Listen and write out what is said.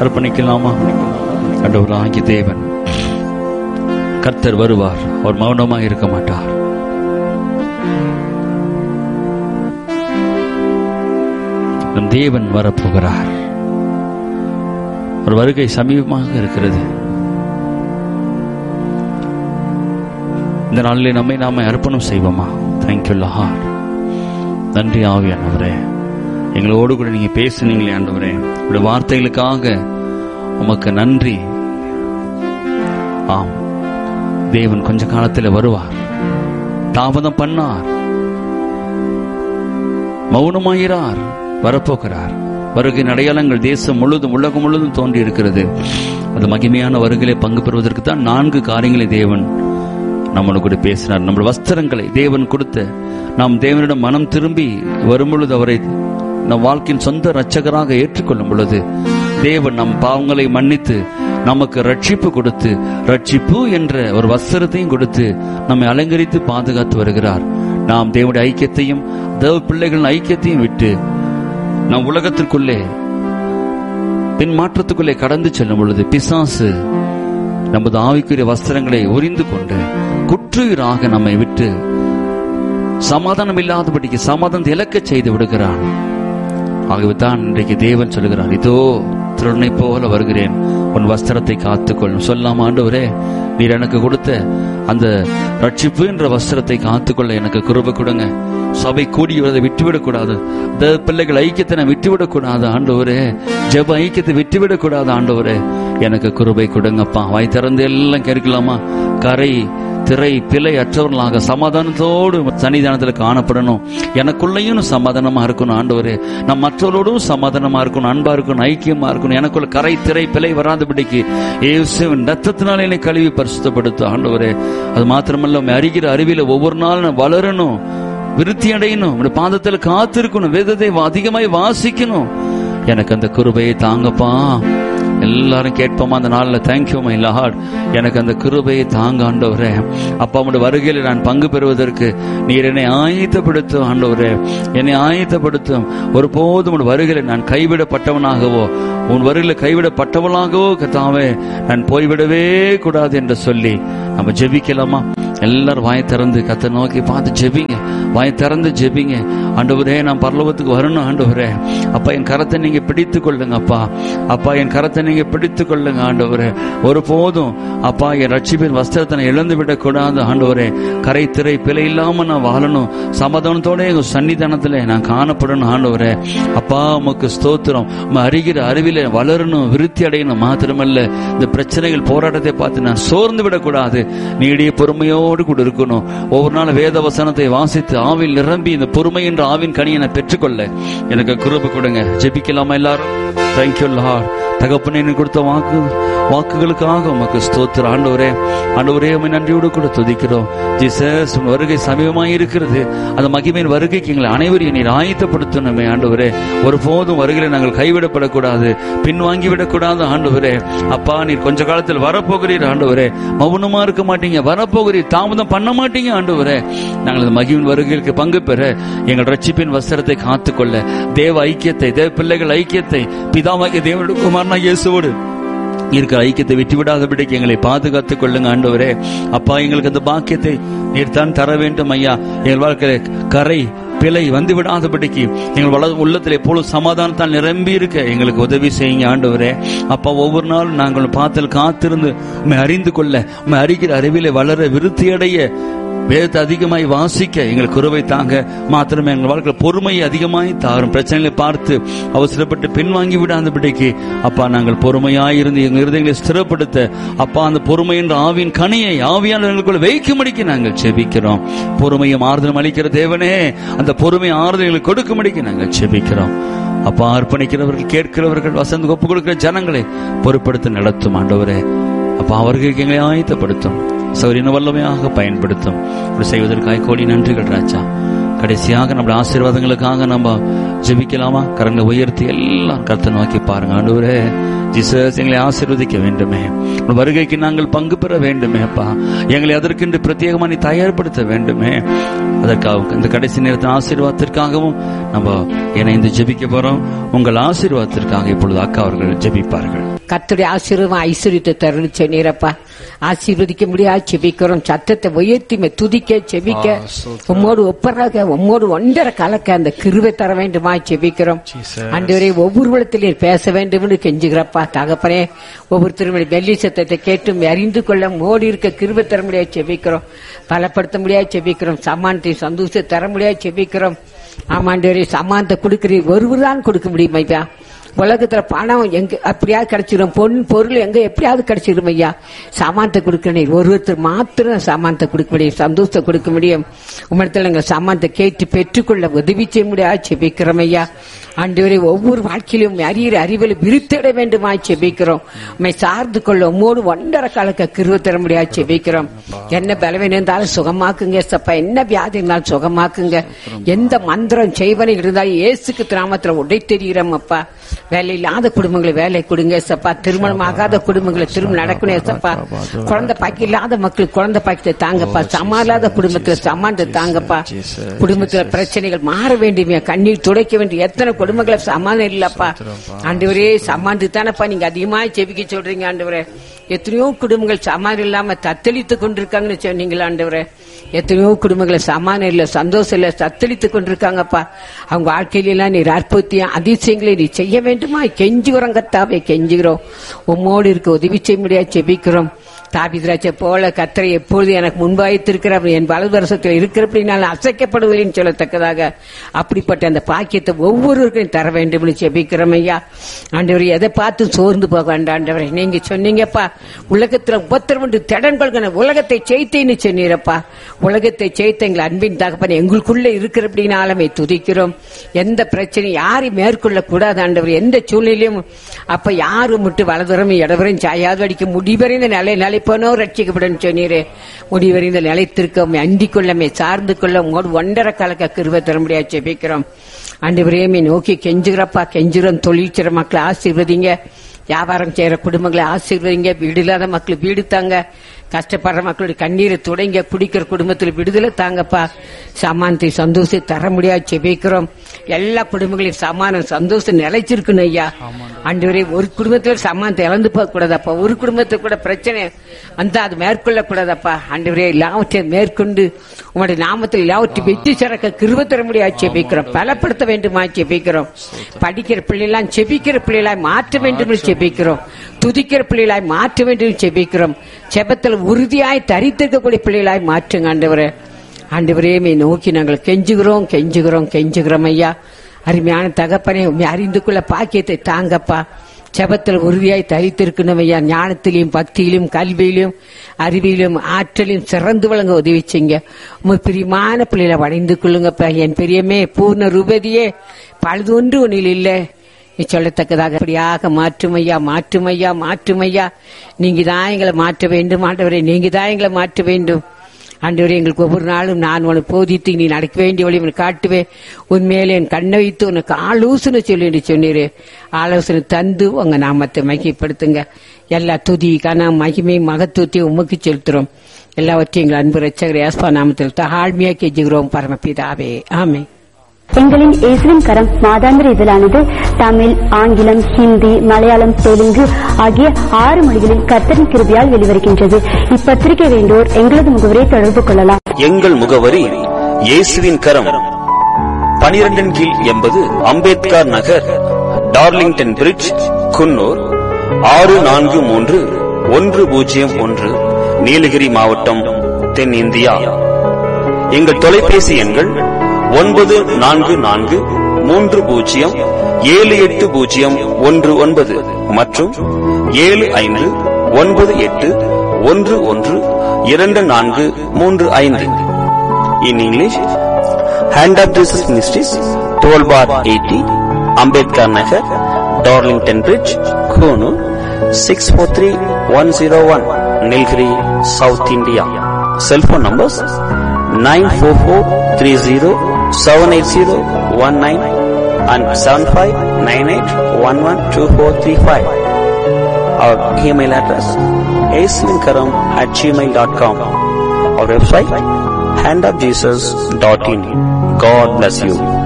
அர்ப்பணிக்கலாமா ஆண்டவராகிய தேவன் கர்த்தர் வருவார் அவர் மௌனமாக இருக்க மாட்டார் நம் தேவன் வரப்போகிறார் ஒரு வருகை சமீபமாக இருக்கிறது இந்த நாளிலே நம்மை நாம அர்ப்பணம் செய்வோமா தேங்க்யூ லார்ட் நன்றி ஆவியானவரே எங்களோடு கூட நீங்க பேசுனீங்களே ஆண்டவரே உடைய வார்த்தைகளுக்காக உமக்கு நன்றி ஆம் தேவன் கொஞ்ச காலத்தில் வருவார் தாமதம் பண்ணார் மௌனமாயிரார் வரப்போகிறார் வருகையின் அடையாளங்கள் தேசம் முழுதும் உலகம் முழுதும் தோன்றி இருக்கிறது அந்த மகிமையான வருகையிலே பங்கு பெறுவதற்கு தான் நான்கு காரியங்களை தேவன் நம்மளோட கூட பேசினார் நம்ம வஸ்திரங்களை தேவன் கொடுத்த நாம் தேவனிடம் மனம் திரும்பி வரும் பொழுது அவரை நம் வாழ்க்கையின் சொந்த ரட்சகராக ஏற்றுக்கொள்ளும் பொழுது தேவன் நம் பாவங்களை மன்னித்து நமக்கு ரட்சிப்பு கொடுத்து ரட்சிப்பு என்ற ஒரு வஸ்திரத்தையும் கொடுத்து நம்மை அலங்கரித்து பாதுகாத்து வருகிறார் நாம் தேவனுடைய ஐக்கியத்தையும் தேவ பிள்ளைகளின் ஐக்கியத்தையும் விட்டு நம் உலகத்திற்குள்ளே பின் மாற்றத்துக்குள்ளே கடந்து செல்லும் பொழுது பிசாசு நமது ஆவிக்குரிய வஸ்திரங்களை உரிந்து கொண்டு குற்றுயிராக நம்மை விட்டு சமாதானம் இல்லாதபடிக்கு சமாதானத்தை இழக்கச் செய்து விடுகிறான் ஆகவே தான் இன்றைக்கு தேவன் சொல்கிறார் இதோ திருடனை போல வருகிறேன் உன் வஸ்திரத்தை காத்துக்கொள்ளும் சொல்லாம ஆண்டவரே நீர் எனக்கு கொடுத்த அந்த ரட்சிப்பு என்ற வஸ்திரத்தை காத்துக்கொள்ள எனக்கு குருப கொடுங்க சபை கூடி வரதை விட்டுவிடக்கூடாது இந்த பிள்ளைகள் ஐக்கியத்தை நான் விட்டுவிடக்கூடாது ஆண்டவரே ஜெப ஐக்கியத்தை விட்டுவிடக்கூடாது ஆண்டவரே எனக்கு குருபை கொடுங்கப்பா வாய் திறந்து எல்லாம் கேட்கலாமா கரை திரை பிழை அற்றவர்களாக சமாதானத்தோடு சன்னிதானத்தில் காணப்படணும் எனக்குள்ளேயும் சமாதானமா இருக்கணும் ஆண்டவரே நான் மற்றவரோடும் சமாதானமா இருக்கணும் அன்பா இருக்கணும் ஐக்கியமா இருக்கணும் எனக்குள்ள கரை திரை பிழை வராதபடிக்கு இயேசுவின் ரத்தத்தினால என்னை கழுவி பரிசுத்தப்படுத்து ஆண்டவரே அது மாத்திரமல்ல உம்மை அறிகிற அறிவில ஒவ்வொரு நாளும் நான் வளரணும் விருத்தி அடையணும் உடைய பாதத்தில் காத்திருக்கணும் வேதத்தை அதிகமாய் வாசிக்கணும் எனக்கு அந்த கிருபையை தாங்கப்பா எல்லாரும் கேட்போமா அந்த நாளில் தேங்க்யூ மை லார்ட் எனக்கு அந்த கிருபையை தாங்க ஆண்டவரே அப்பா உடைய வருகையில் நான் பங்கு பெறுவதற்கு நீர் என்னை ஆயத்தப்படுத்தும் ஆண்டவரே என்னை ஆயத்தப்படுத்தும் ஒருபோதும் உன் வருகையில் நான் கைவிடப்பட்டவனாகவோ உன் வருகையில் கைவிடப்பட்டவனாகவோ கத்தாவே நான் போய்விடவே கூடாது என்று சொல்லி நம்ம ஜெபிக்கலாமா எல்லாரும் வாய் திறந்து கத்த நோக்கி பார்த்து ஜெபிங்க வாய் திறந்து ஜெபிங்க ஆண்டவரே நான் பரலோகத்துக்கு வரணும் ஆண்டவரே அப்பா என் கரத்தை நீங்க பிடித்து கொள்ளுங்க அப்பா அப்பா என் கரத்தை நீங்க பிடித்து கொள்ளுங்க ஆண்டவரே ஒரு போதும் அப்பா என் ரட்சிப்பின் வஸ்திரத்தை நான் இழந்து விடக்கூடாது ஆண்டவரே கரை திரை பிழை இல்லாம நான் வாழணும் சமாதானத்தோட எங்க சன்னிதானத்துல நான் காணப்படணும் ஆண்டவரே அப்பா உமக்கு ஸ்தோத்திரம் உம்மை அறிகிற அறிவில வளரணும் விருத்தி அடையணும் மாத்திரமல்ல இந்த பிரச்சனைகள் போராட்டத்தை பார்த்து நான் சோர்ந்து விடக்கூடாது நீடிய பொறுமையோடு கூட இருக்கணும் ஒவ்வொரு நாள் வேத வசனத்தை வாசித்து ஆவில் நிரம்பி இந்த பொறுமை என்ற ஆவின் கனியை நான் பெற்றுக்கொள்ள எனக்கு குருபு கொடுங்க ஜெபிக்கலாமா எல்லாரும் தேங்க்யூ லார்ட் தகப்பனே நீ கொடுத்த வாக்கு வாக்குகளுக்காக உமக்கு ஸ்தோத்திர ஆண்டவரே ஆண்டவரே உமை நன்றியோடு கூட துதிக்கிறோம் ஜீசஸ் உன் வருகை சமீபமாய் இருக்கிறது அந்த மகிமையின் வருகைக்கு எங்களை அனைவரையும் நீர் ஆயத்தப்படுத்தணுமே ஆண்டவரே ஒருபோதும் வருகையில நாங்கள் கைவிடப்படக்கூடாது பின்வாங்கி விடக்கூடாது ஆண்டவரே அப்பா நீர் கொஞ்ச காலத்தில் வரப்போகிறீர் ஆண்டவரே மௌனமா இருக்க மாட்டீங்க வரப்போகிறீர் தாமதம் பண்ண மாட்டீங்க ஆண்டவரே நாங்கள் இந்த மகிமின் வருகைக்கு பங்கு பெற எங்கள் ரட்சிப்பின் வஸ்திரத்தை காத்துக்கொள்ள தேவ ஐக்கியத்தை தேவ பிள்ளைகள் ஐக்கியத்தை பிதாவாகிய தேவனுடைய குமாரனா இயேசுவோடு இருக்கிற ஐக்கியத்தை விட்டுவிடாதபடிக்கு எங்களை பாதுகாத்துக் கொள்ளுங்க ஆண்டவரே அப்பா எங்களுக்கு அந்த பாக்கியத்தை நீர் தான் தர வேண்டும் ஐயா எங்கள் வாழ்க்கையில கரை பிழை வந்து விடாதபடிக்கு எங்கள் வள உள்ளத்தில் எப்பொழுது சமாதானத்தால் நிரம்பி இருக்க எங்களுக்கு உதவி செய்யுங்க ஆண்டவரே அப்பா ஒவ்வொரு நாளும் நாங்கள் பாத்தில் காத்திருந்து உண்மை அறிந்து கொள்ள உண்மை அறிகிற அறிவிலே வளர விருத்தியடைய வேதத்தை அதிகமாய் வாசிக்க எங்கள் குருவை தாங்க மாத்திரமே எங்கள் வாழ்க்கையில் பொறுமையை அதிகமாய் தாரும் பிரச்சனைகளை பார்த்து அவசரப்பட்டு பின்வாங்கி விடாதபடிக்கு அப்பா நாங்கள் பொறுமையாய் இருந்து எங்கள் இருதயங்களை ஸ்திரப்படுத்த அப்பா அந்த பொறுமை என்ற ஆவின் கனியை ஆவியானவர்களுக்குள்ள வைக்கும்படிக்கு நாங்கள் செபிக்கிறோம் பொறுமையும் ஆறுதலும் அளிக்கிற தேவனே அந்த பொறுமை ஆறுதல்களை கொடுக்கும்படிக்கு நாங்கள் செபிக்கிறோம் அப்பா அர்ப்பணிக்கிறவர்கள் கேட்கிறவர்கள் வசந்து ஒப்பு கொடுக்கிற ஜனங்களை பொறுப்படுத்த நடத்தும் ஆண்டவரே அப்பா அவர்களுக்கு எங்களை ஆயத்தப்படுத்தும் சௌரியன வல்லமையாக பயன்படுத்தும் இப்படி செய்வதற்காக கோடி நன்றிகள் ராஜா கடைசியாக நம்முடைய ஆசீர்வாதங்களுக்காக நம்ம ஜெபிக்கலாமா கரங்களை உயர்த்தி எல்லாம் கருத்தை நோக்கி பாருங்க ஆண்டவரே ஜீசஸ் எங்களை ஆசீர்வதிக்க வேண்டுமே உன் வருகைக்கு நாங்கள் பங்கு பெற வேண்டுமே அப்பா எங்களை அதற்கென்று பிரத்யேகமாக நீ தயார்படுத்த வேண்டுமே அதற்காக இந்த கடைசி நேரத்தின் ஆசீர்வாதத்திற்காகவும் நம்ம இணைந்து ஜெபிக்க போறோம் உங்கள் ஆசீர்வாதத்திற்காக இப்பொழுது அக்கா அவர்கள் ஜெபிப்பார்கள் கத்துடைய ஆசீர்வாதம் ஐஸ்வர்யத்தை தருணு சொன்னீரப்பா ஆசீர்வதிக்க முடியாது செபிக்கிறோம் சத்தத்தை உயர்த்தி மே துதிக்க செபிக்க உம்மோடு ஒப்பராக உம்மோடு ஒன்றரை கலக்க அந்த கிருவை தர வேண்டுமா செபிக்கிறோம் அன்றுவரை ஒவ்வொரு இடத்திலையும் பேச வேண்டும் என்று கெஞ்சுகிறப்பா தகப்பனே ஒவ்வொருத்தரும் வெள்ளி சத்தத்தை கேட்டும் அறிந்து கொள்ள மோடி இருக்க கிருவை தர முடியாது செபிக்கிறோம் பலப்படுத்த முடியாது செபிக்கிறோம் சமானத்தை சந்தோஷத்தை தர முடியாது செபிக்கிறோம் ஆமாண்டவரே சமானத்தை கொடுக்கிறீர் ஒருவர் தான் கொடுக்க முடியும் ஐயா உலகத்துல பணம் எங்க அப்படியாவது கிடைச்சிடும் பொன் பொருள் எங்க எப்படியாவது கிடைச்சிடும் ஐயா சாமானத்தை கொடுக்கணும் ஒருத்தர் மாத்திரம் சாமானத்தை கொடுக்க முடியும் சந்தோஷத்தை கொடுக்க முடியும் உம்மிடத்துல எங்க சாமானத்தை கேட்டு பெற்றுக்கொள்ள உதவி செய்ய முடியாது செபிக்கிறோம் ஐயா ஆண்டவரே ஒவ்வொரு வாழ்க்கையிலும் அறியிற அறிவில் விருத்திட வேண்டுமா செபிக்கிறோம் உண்மை சார்ந்து கொள்ள உம்மோடு ஒன்றரை காலக்க கிருவ தர முடியாது செபிக்கிறோம் என்ன பலவீனம் இருந்தாலும் சுகமாக்குங்க சப்பா என்ன வியாதி இருந்தாலும் சுகமாக்குங்க எந்த மந்திரம் செய்வனை இருந்தாலும் இயேசுக்கு திராமத்துல உடை தெரிகிறோம் அப்பா வேலை இல்லாத குடும்பங்களை வேலை கொடுங்க சப்பா திருமணம் ஆகாத குடும்பங்களை திருமணம் நடக்கணும் சப்பா குழந்தை பாக்கி இல்லாத மக்களுக்கு குழந்தை பாக்கியத்தை தாங்கப்பா சமா இல்லாத குடும்பத்துல சமானத்தை தாங்கப்பா குடும்பத்துல பிரச்சனைகள் மாற வேண்டிய கண்ணீர் துடைக்க வேண்டிய எத்தனை குடும்பங்களை சமாதானம் இல்லப்பா ஆண்டவரே சமாந்து தானப்பா நீங்க அதிகமா செபிக்க சொல்றீங்க ஆண்டவரே எத்தனையோ குடும்பங்கள் சமாதானம் இல்லாம தத்தளித்து கொண்டிருக்காங்கன்னு சொன்னீங்களா ஆண்டவரே எத்தனையோ குடும்பங்களை சமாதானம் இல்ல சந்தோஷம் இல்ல தத்தளித்து கொண்டிருக்காங்கப்பா அவங்க வாழ்க்கையில எல்லாம் நீர் அற்புத்தியம் அதிசயங்களை நீ செய்ய வேண்டுமா கெஞ்சுகிறோம் கத்தாவே கெஞ்சுகிறோம் உம்மோடு இருக்க உதவி செய்ய முடியாது செபிக்கிறோம் தாபிதிராட்சை போல கத்தரை எப்பொழுது எனக்கு முன்பாய்த்திருக்கிற என் வலதுவரசத்தில் இருக்கிறபடி நான் அசைக்கப்படுவதில்லைன்னு சொல்லத்தக்கதாக அப்படிப்பட்ட அந்த பாக்கியத்தை ஒவ்வொருவருக்கும் தர வேண்டும் செபிக்கிறோம் ஐயா ஆண்டவர் எதை பார்த்து சோர்ந்து போக வேண்டாம் ஆண்டவரே நீங்க சொன்னீங்கப்பா உலகத்துல உபத்திரவண்டு திடன் கொள்கணும் உலகத்தை செய்தேன்னு சொன்னீரப்பா உலகத்தை செய்த எங்கள் அன்பின் தகப்பன் எங்களுக்குள்ள இருக்கிறபடினாலுமே துதிக்கிறோம் எந்த பிரச்சனையும் யாரையும் மேற்கொள்ள கூடாது ஆண்டவர் எந்த சூழ்நிலையும் அப்ப யாரும் விட்டு வலதுரம் இடவரையும் சாயாது அடிக்க முடிவறிந்த நிலை நிலைப்பனோ ரட்சிக்கப்படும் சொன்னீரே முடிவறிந்த நிலைத்திருக்க அண்டிக் கொள்ளமே சார்ந்து கொள்ள உங்களோடு ஒன்றரை கலக்க கிருவ தர முடியாது ஜெபிக்கிறோம் ஆண்டவரேமே நோக்கி கெஞ்சுகிறப்பா கெஞ்சுகிறோம் தொழிற்சிற மக்களை ஆசீர்வதிங்க வியாபாரம் செய்யற குடும்பங்களை ஆசீர்வதிங்க வீடு இல்லாத மக்கள் வீடு தாங்க கஷ்டப்படுற மக்களுடைய கண்ணீரை துடைங்க குடிக்கிற குடும்பத்தில் விடுதலை தாங்கப்பா சமானத்தை சந்தோஷத்தை தர முடியாது செபிக்கிறோம் எல்லா குடும்பங்களையும் சமானம் சந்தோஷம் நிலைச்சிருக்கணும் ஐயா ஆண்டவரே ஒரு குடும்பத்துல சமானத்தை இழந்து போக கூடாதப்பா ஒரு குடும்பத்துக்கு கூட பிரச்சனை வந்தா அது மேற்கொள்ள கூடாதப்பா ஆண்டவரே எல்லாவற்றையும் மேற்கொண்டு உங்களுடைய நாமத்தில் எல்லாவற்றையும் வெற்றி சிறக்க கிருப தர முடியாது செபிக்கிறோம் பலப்படுத்த வேண்டுமா செபிக்கிறோம் படிக்கிற பிள்ளைலாம் செபிக்கிற பிள்ளைகளாய் மாற்ற வேண்டும் என்று செபிக்கிறோம் துதிக்கிற பிள்ளைகளாய் மாற்ற வேண்டும் என்று செபிக்கிறோம் செபத்தில் உறுதியாய் தரித்திருக்கக்கூடிய பிள்ளைகளாய் மாற்றுங்க ஆண்டவரே ஆண்டவரேமே நோக்கி நாங்கள் கெஞ்சுகிறோம் கெஞ்சுகிறோம் கெஞ்சுகிறோம் ஐயா அருமையான தகப்பனே உண்மை அறிந்து கொள்ள பாக்கியத்தை தாங்கப்பா செபத்தில் உறுதியாய் தரித்திருக்கணும் ஐயா ஞானத்திலையும் பக்தியிலும் கல்வியிலும் அறிவிலும் ஆற்றலையும் சிறந்து வழங்க உதவி செய்ங்க உங்க பிரியமான பிள்ளைகளை வளைந்து கொள்ளுங்கப்பா என் பெரியமே பூர்ண ரூபதியே பழுதொன்று ஒன்றில் இல்லை நீ சொல்லத்தக்கதாக அப்படியாக மாற்றுமையா மாற்றுமையா மாற்றுமையா நீங்க தான் எங்களை மாற்ற வேண்டும் ஆண்டவரே நீங்க தான் எங்களை மாற்ற வேண்டும் ஆண்டவரே எங்களுக்கு ஒவ்வொரு நாளும் நான் உனக்கு போதித்து நீ நடக்க வேண்டிய வழி உனக்கு காட்டுவேன் உண்மையிலே என் கண்ணை வைத்து உனக்கு ஆலோசனை சொல்லி சொன்னீரு ஆலோசனை தந்து உங்க நாமத்தை மகிமைப்படுத்துங்க எல்லா துதி கன மகிமை மகத்துவத்தையும் உமக்கு செலுத்துறோம் எல்லாவற்றையும் எங்கள் அன்பு ரச்சகர் ஏஸ்பா நாமத்தில் தாழ்மையா கெஞ்சுகிறோம் பரமபிதாவே ஆமே எங்களின் இயேசுவின் கரம் மாதாந்திர இதழானது தமிழ் ஆங்கிலம் ஹிந்தி மலையாளம் தெலுங்கு ஆகிய ஆறு மொழிகளில் கர்த்தரின் கிருபியால் வெளிவருகின்றது இப்பத்திரிகை வேண்டோர் எங்களது முகவரை தொடர்பு கொள்ளலாம் எங்கள் முகவரி இயேசுவின் கரம் பனிரெண்டின் கீழ் எண்பது அம்பேத்கர் நகர் டார்லிங்டன் பிரிட்ஜ் குன்னூர் ஆறு நான்கு மூன்று ஒன்று பூஜ்ஜியம் ஒன்று நீலகிரி மாவட்டம் தென்னிந்தியா எங்கள் தொலைபேசி எண்கள் ஒன்பது நான்கு நான்கு மூன்று பூஜ்ஜியம் ஏழு எட்டு பூஜ்ஜியம் ஒன்று ஒன்பது மற்றும் ஏழு ஐந்து ஒன்பது எட்டு ஒன்று ஒன்று இரண்டு நான்கு மூன்று ஐந்து in English hand of Jesus ministries twelve bar eighty Ambedkar Nagar Darlington bridge Coonoor six four three one zero one Nilgiri south India cellphone numbers nine four four three zero seven eight zero one nine and seven five nine eight one one two four three five our email address ஏசுவின்கரம் at Gmail dot com our website hand of Jesus dot in God bless you